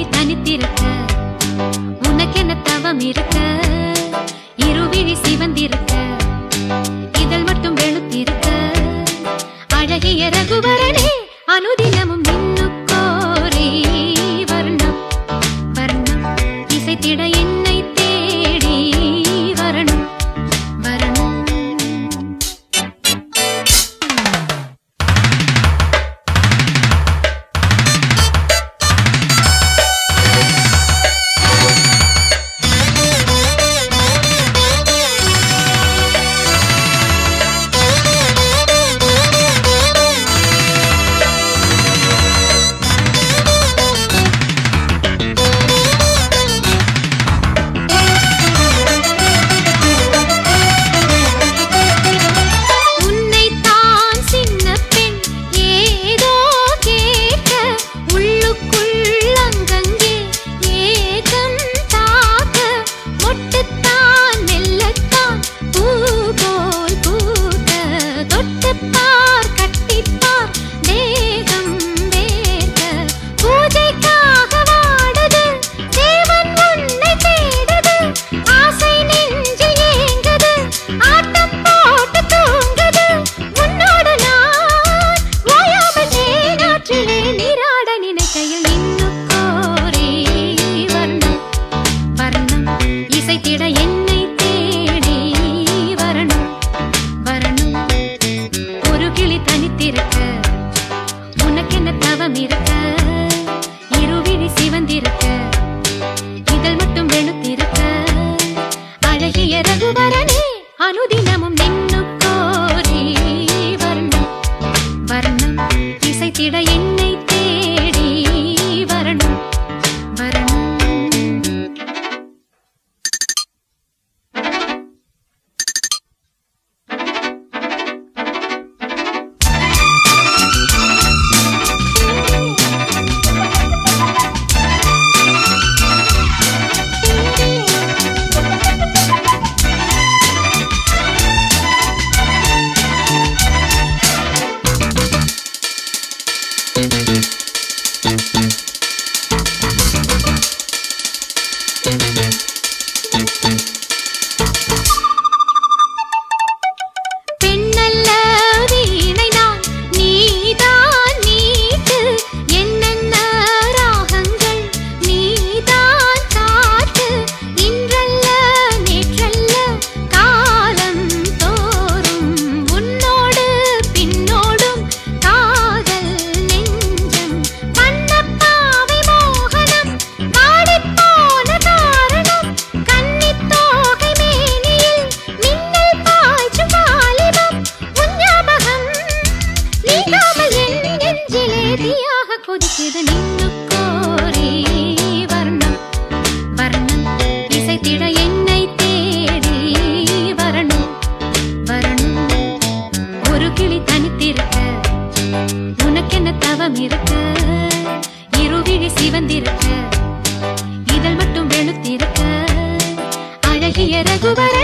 கிளி தனித்திருக்க உனக்கென்ன தவம் இருக்க இருவிழி சிவந்திருக்க இதழ் மட்டும் வெளுத்திருக்க அழகிய ரகுவரனே அனுதினமும் மின்னுக்கோரே வர்ணம் வர்ணம் இசைத்திட என்னை தேடி வரணும் வரணும் உன்னைத்தான் சின்ன பெண் ஏதோ கேட்க உள்ளுக்குள் அங்கங்கே ஏகம் தாக்க மொட்டுத்தான் மெல்லத்தான் பூ போல் பூக்க தொட்டுப்பார் கட்டிப்பார் தேகம் வேர்க்க பூஜைக்காக வாடுது தேவன் உன்னை தேடுது ஆசை நெஞ்சில் ஏங்குது ஆட்டம் போட்டு தூங்குது உன்னோடு நான் ஓயாமல் தேனாற்றிலே நீராட நினைக்கையில் இன்னுக்கோரே வர்ணம் வர்ணம் இசைத்திட என்னை தேடி வரணும் வரணும் ஒரு கிளி தனித்திருக்க உனக்கென்ன தவம் இருக்க இருவிழி சிவந்திருக்க இதழ் மட்டும் வெளுத்திருக்க அழகிய ரகுவரனே அனுதினமும் நின்னுக்கோரே வர்ணம் வர்ணம் இசைத்திட என்னை தேடி வரணும் வரணும் பெண்ணல்ல வீணை நான் நீதான் மீட்டு என்னென்ன ராகங்கள் நீதான் காட்டு இன்றல்ல நேற்றல்ல காலம் தோறும் உன்னோடு பின்னோடும் காதல் நெஞ்சம் பண்ணப்பாவை மோகனம் வாடிப்போன காரணம் கன்னித்தோகை மேனியில் மின்னல் பாய்ச்சும் வாலிபம் உன் ஞாபகம் நீங்காமல் என் நெஞ்சிலே தீயாக கொதிக்குது நின்னுக்கோரே வர்ணம் வர்ணம் இசைத்திட என்னை தேடி வரணும் வரணும் ஒரு கிளி தனித்திருக்க உனக்கென்ன தவம் இருக்க இருவிழி சிவந்திருக்க இதழ் மட்டும் வெளுத்திருக்க அழகிய ரகுவரனே